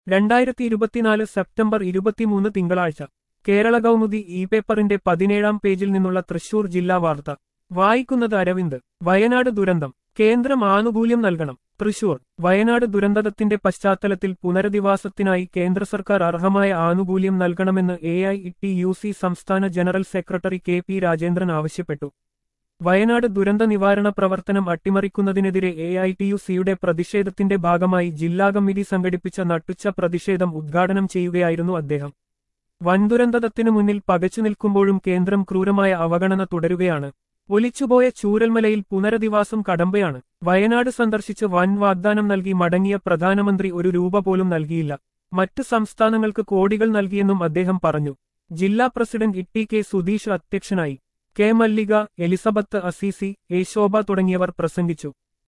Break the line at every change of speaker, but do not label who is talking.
രണ്ടായിരത്തി ഇരുപത്തിനാല് സെപ്റ്റംബർ ഇരുപത്തിമൂന്ന് തിങ്കളാഴ്ച കേരള കൗമുദി ഇ പേപ്പറിന്റെ പതിനേഴാം പേജിൽ നിന്നുള്ള തൃശൂർ ജില്ലാ വാർത്ത വായിക്കുന്നത് അരവിന്ദ് വയനാട് ദുരന്തം കേന്ദ്രം ആനുകൂല്യം നൽകണം തൃശൂർ വയനാട് ദുരന്തത്തിന്റെ പശ്ചാത്തലത്തിൽ പുനരധിവാസത്തിനായി കേന്ദ്ര സർക്കാർ അർഹമായ ആനുകൂല്യം നൽകണമെന്ന് A I T U C സംസ്ഥാന general secretary K P Rajendran ആവശ്യപ്പെട്ടു വയനാട് ദുരന്ത നിവാരണ പ്രവർത്തനം അട്ടിമറിക്കുന്നതിനെതിരെ എ ഐ ടി യു സിയുടെ പ്രതിഷേധത്തിന്റെ ഭാഗമായി ജില്ലാ കമ്മിറ്റി സംഘടിപ്പിച്ച നട്ടുച്ച പ്രതിഷേധം ഉദ്ഘാടനം ചെയ്യുകയായിരുന്നു അദ്ദേഹം വൻദുരന്തത്തിനു മുന്നിൽ പകച്ചു നിൽക്കുമ്പോഴും കേന്ദ്രം ക്രൂരമായ അവഗണന തുടരുകയാണ് ഒലിച്ചുപോയ ചൂരൽമലയിൽ പുനരധിവാസം കടമ്പയാണ് വയനാട് സന്ദർശിച്ച് വൻ വാഗ്ദാനം നൽകി മടങ്ങിയ പ്രധാനമന്ത്രി ഒരു രൂപ പോലും നൽകിയില്ല മറ്റ് സംസ്ഥാനങ്ങൾക്ക് കോടികൾ നൽകിയെന്നും അദ്ദേഹം പറഞ്ഞു ജില്ലാ പ്രസിഡന്റ് ഇട്ടി കെ സുധീഷ് അധ്യക്ഷനായി K Mallika Elizabeth Assisi A Shobha തുടങ്ങിയവർ പ്രസംഗിച്ചു